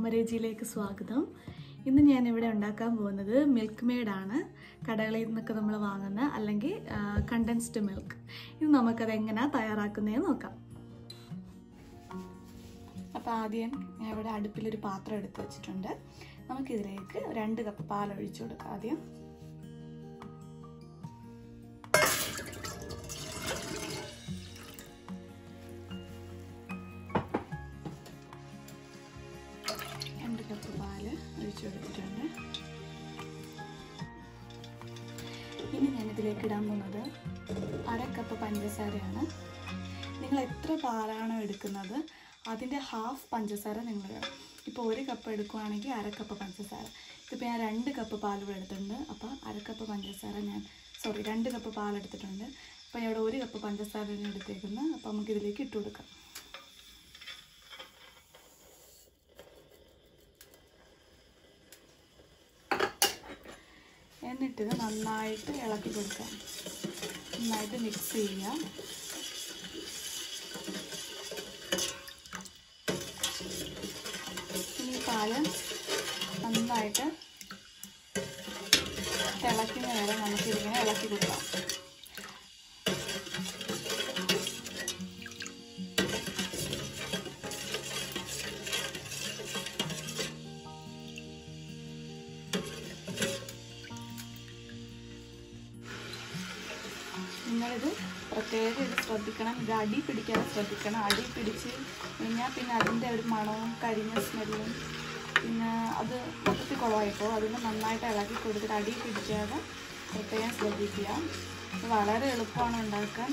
അമരേജിയിലേക്ക് സ്വാഗതം ഇന്ന് ഞാൻ ഇവിടെ ഉണ്ടാക്കാൻ പോകുന്നത് മിൽക്ക് മെയ്ഡാണ് കടകളിൽ നിന്നൊക്കെ നമ്മൾ വാങ്ങുന്ന അല്ലെങ്കിൽ കണ്ടൻസ്ഡ് മിൽക്ക് ഇത് നമുക്കത് എങ്ങനെയാണ് തയ്യാറാക്കുന്നതെന്ന് നോക്കാം അപ്പോൾ ആദ്യം ഞാൻ ഇവിടെ അടുപ്പിലൊരു പാത്രം എടുത്ത് വെച്ചിട്ടുണ്ട് നമുക്കിതിലേക്ക് രണ്ട് കപ്പ് പാൽ ഒഴിച്ചു കൊടുക്കാം ആദ്യം രണ്ട് കപ്പ് പാല് ഒഴിച്ചു കൊടുത്തിട്ടുണ്ട് ഇനി ഞാനിതിലേക്ക് ഇടാൻ പോകുന്നത് അര കപ്പ് പഞ്ചസാരയാണ് നിങ്ങൾ എത്ര പാലാണോ എടുക്കുന്നത് അതിൻ്റെ ഹാഫ് പഞ്ചസാര നിങ്ങൾ ഇടണം ഇപ്പോൾ ഒരു കപ്പ് എടുക്കുവാണെങ്കിൽ അര കപ്പ് പഞ്ചസാര ഇതിപ്പോൾ ഞാൻ രണ്ട് കപ്പ് പാൽ ഇവിടെ എടുത്തിട്ടുണ്ട് അപ്പോൾ അര കപ്പ് പഞ്ചസാര ഞാൻ സോറി രണ്ട് കപ്പ് പാൽ എടുത്തിട്ടുണ്ട് അപ്പോൾ ഞാൻ ഇവിടെ ഒരു കപ്പ് പഞ്ചസാരയാണ് എടുത്തേക്കുന്നത് അപ്പോൾ നമുക്ക് ഇതിലേക്ക് ഇട്ട് കൊടുക്കാം എന്നിട്ട് ഇത് നന്നായിട്ട് ഇളക്കി കൊടുക്കാം നന്നായിട്ട് മിക്സ് ചെയ്യുക ഇനി ഈ പാല് നന്നായിട്ട് തിളക്കുന്ന വരെ നമുക്കിതിങ്ങനെ ഇളക്കി കൊടുക്കാം നിങ്ങളിത് പ്രത്യേകം ഇത് ശ്രദ്ധിക്കണം ഇത് അടി പിടിക്കാതെ ശ്രദ്ധിക്കണം അടി പിടിച്ച് കഴിഞ്ഞാൽ പിന്നെ അതിൻ്റെ ഒരു മണവും കരിഞ്ഞ സ്മെല്ലും പിന്നെ അത് മൊത്തത്തിൽ കുളമായിപ്പോൾ അതിന് നന്നായിട്ട് ഇളക്കി കൊടുത്തിട്ട് അടി പിടിക്കാതെ പ്രത്യേകം ശ്രദ്ധിക്കുക ഇത് വളരെ എളുപ്പമാണ് ഉണ്ടാക്കാൻ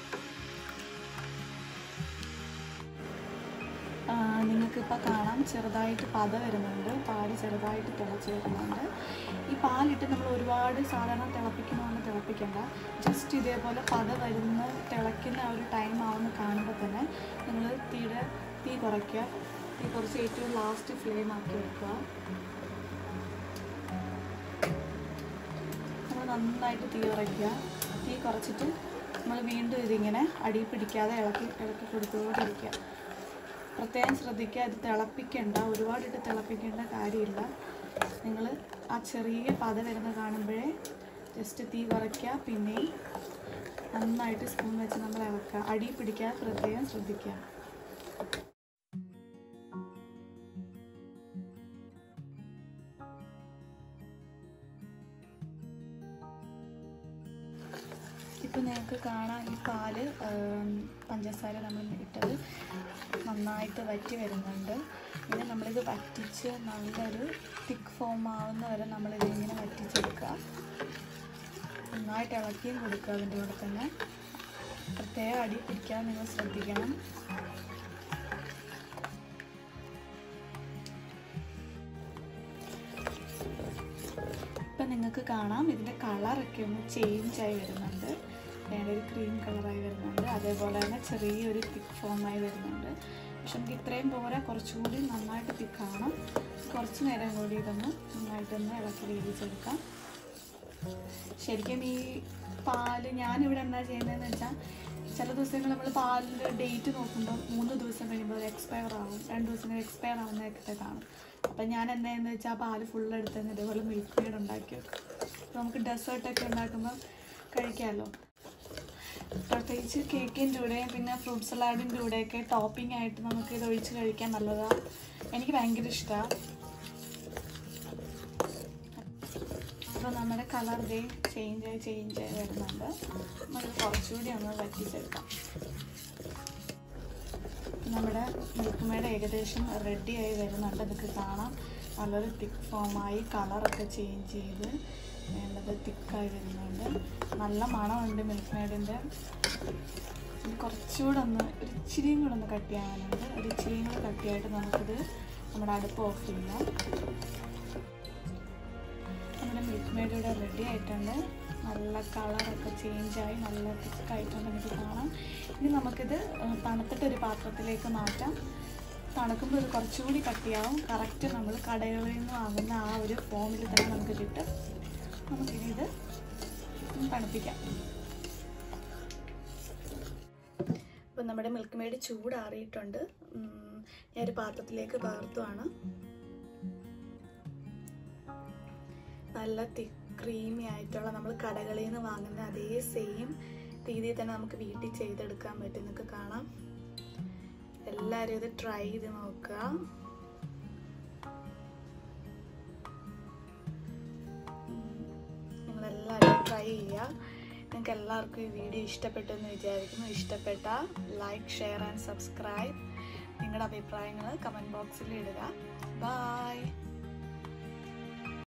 നിങ്ങൾക്കിപ്പോൾ കാണാം ചെറുതായിട്ട് പത വരുന്നുണ്ട് പാല് ചെറുതായിട്ട് തിളച്ച് വരുന്നുണ്ട് ഈ പാലിട്ട് നമ്മൾ ഒരുപാട് സാധാരണ തിളപ്പിക്കണമെന്ന് തിളപ്പിക്കേണ്ട ജസ്റ്റ് ഇതേപോലെ പത വരുന്ന തിളയ്ക്കുന്ന ആ ഒരു ടൈം ആവുന്ന കാണുമ്പോൾ തന്നെ നിങ്ങൾ തീയുടെ തീ കുറയ്ക്കുക തീ കുറച്ച് ഏറ്റവും ലാസ്റ്റ് ഫ്ലെയിം ആക്കി വെക്കുക നമ്മൾ നന്നായിട്ട് തീ കുറയ്ക്കുക തീ കുറച്ചിട്ട് നമ്മൾ വീണ്ടും ഇതിങ്ങനെ അടി പിടിക്കാതെ ഇളക്കി ഇളക്കി കൊടുത്തുകൊണ്ടിരിക്കുക പ്രത്യേകം ശ്രദ്ധിക്കുക ഇത് തിളപ്പിക്കേണ്ട ഒരുപാടിട്ട് തിളപ്പിക്കേണ്ട കാര്യമില്ല നിങ്ങൾ ആ ചെറിയ പത വരുന്ന കാണുമ്പോഴേ ജസ്റ്റ് തീ കുറയ്ക്കുക പിന്നെയും നന്നായിട്ട് സ്പൂൺ വെച്ച് നമ്മൾ ഇളക്കുക അടി പിടിക്കാതെ പ്രത്യേകം ശ്രദ്ധിക്കുക ഇപ്പം നിങ്ങൾക്ക് കാണാം ഈ പാല് പഞ്ചസാര നമ്മൾ ഇട്ടത് നന്നായിട്ട് വറ്റി വരുന്നുണ്ട് ഇനി നമ്മളിത് വറ്റിച്ച് നല്ലൊരു തിക്ക് ഫോം ആവുന്ന വരെ നമ്മളിത് ഇങ്ങനെ വറ്റിച്ചെടുക്കുക നന്നായിട്ട് ഇളക്കിയും കൊടുക്കുക അതിൻ്റെ കൂടെ തന്നെ പ്രത്യേകം അടി പിടിക്കാൻ നിങ്ങൾ ശ്രദ്ധിക്കണം ഇപ്പം നിങ്ങൾക്ക് കാണാം ഇതിൻ്റെ കളറൊക്കെ ഒന്ന് ചേഞ്ച് ആയി വരുന്നുണ്ട് വേറെ ഒരു ക്രീം കളറായി വരുന്നുണ്ട് അതേപോലെ തന്നെ ചെറിയൊരു തിക്ക് ഫോമായി വരുന്നുണ്ട് പക്ഷെ നമുക്ക് ഇത്രയും പോരാ കുറച്ചുകൂടി നന്നായിട്ട് തിക്കാണ് കുറച്ച് നേരം കൂടി ഇതൊന്ന് നന്നായിട്ടൊന്ന് ഇളക്കി വേവിച്ചെടുക്കാം ശരിക്കും ഈ പാല് ഞാനിവിടെ എന്താ ചെയ്യുന്നതെന്ന് വെച്ചാൽ ചില ദിവസങ്ങൾ നമ്മൾ പാലിൻ്റെ ഡേറ്റ് നോക്കുമ്പോൾ മൂന്ന് ദിവസം കഴിയുമ്പോൾ എക്സ്പയർ ആവും രണ്ട് ദിവസം കഴിയുമ്പോൾ എക്സ്പയർ ആവുന്നതൊക്കെ കാണും അപ്പം ഞാൻ എന്തായെന്ന് വെച്ചാൽ ആ പാല് ഫുൾ എടുത്ത് ഇതേപോലെ മിൽക്ക് മെയ്ഡ് ഉണ്ടാക്കി വെക്കും അപ്പോൾ നമുക്ക് ഡെസേർട്ടൊക്കെ ഉണ്ടാക്കുമ്പോൾ കഴിക്കാമല്ലോ പ്രത്യേകിച്ച് കേക്കിൻ്റെ കൂടെയും പിന്നെ ഫ്രൂട്ട് സലാഡിൻ്റെ കൂടെയൊക്കെ ടോപ്പിംഗ് ആയിട്ട് നമുക്ക് ഇത് ഒഴിച്ച് കഴിക്കാൻ നല്ലതാണ് എനിക്ക് ഭയങ്കര ഇഷ്ടമാണ് അപ്പോൾ നമ്മുടെ കളർ ഡേ ചേഞ്ച് ആയി ചേഞ്ച് ആയി വരുന്നുണ്ട് നമുക്ക് കുറച്ചുകൂടി ഒന്ന് വറ്റിച്ചെടുക്കാം നമ്മുടെ മിൽക്ക് മെയ്ഡ് ഏകദേശം റെഡി ആയി വരുന്നുണ്ട് നിങ്ങൾക്ക് കാണാം നല്ലൊരു തിക്ക് ഫോമായി കളറൊക്കെ ചേഞ്ച് ചെയ്ത് വേണ്ടത് തിക്കായി വരുന്നുണ്ട് നല്ല മണമുണ്ട് മിൽക്ക് മെയ്ഡിൻ്റെ കുറച്ചുകൂടെ ഒന്ന് ഒരു ഇച്ചിരിയും കൂടെ ഒന്ന് കട്ട് ചെയ്യാനുണ്ട് ഒരു ഇച്ചിരിയും കൂടെ കട്ടിയായിട്ട് നമുക്കിത് നമ്മുടെ അടുപ്പ് ഓഫ് ചെയ്യാം നമ്മുടെ മിൽക്ക് മെയ്ഡ് ഇവിടെ റെഡി ആയിട്ടുണ്ട് നല്ല കളറൊക്കെ ചേഞ്ചായി നല്ല തിക്കായിട്ടുണ്ട് നമുക്ക് കാണാം ഇനി നമുക്കിത് തണുത്തിട്ട് ഒരു പാത്രത്തിലേക്ക് മാറ്റാം തണുക്കുമ്പോൾ ഇത് കുറച്ചുകൂടി കട്ടിയാവും കറക്റ്റ് നമ്മൾ കടകളിൽ നിന്ന് വാങ്ങുന്ന ആ ഒരു ഫോമിൽ തന്നെ നമുക്ക് കിട്ടും നമുക്കിനി ഇത് തണുപ്പിക്കാം അപ്പം നമ്മുടെ മിൽക്ക് മെയ്ഡ് ചൂടാറിയിട്ടുണ്ട് ഉം, ഞാൻ ഒരു പാത്രത്തിലേക്ക് പകർത്തുവാണ് നല്ല തിക്ക് ക്രീമി ആയിട്ടുള്ള നമ്മൾ കടകളിൽ നിന്ന് വാങ്ങുന്ന അതേ സെയിം രീതിയിൽ തന്നെ നമുക്ക് വീട്ടിൽ ചെയ്തെടുക്കാൻ പറ്റും നിങ്ങൾക്ക് കാണാം എല്ലാവരും ഇത് ട്രൈ ചെയ്ത് നോക്കുക നിങ്ങളെല്ലാവരും ട്രൈ ചെയ്യുക നിങ്ങൾക്ക് എല്ലാവർക്കും ഈ വീഡിയോ ഇഷ്ടപ്പെട്ടു എന്ന് വിചാരിക്കുന്നു ഇഷ്ടപ്പെട്ട ലൈക്ക് ഷെയർ ആൻഡ് സബ്സ്ക്രൈബ് നിങ്ങളുടെ അഭിപ്രായങ്ങൾ കമൻറ്റ് ബോക്സിൽ ഇടുക ബൈ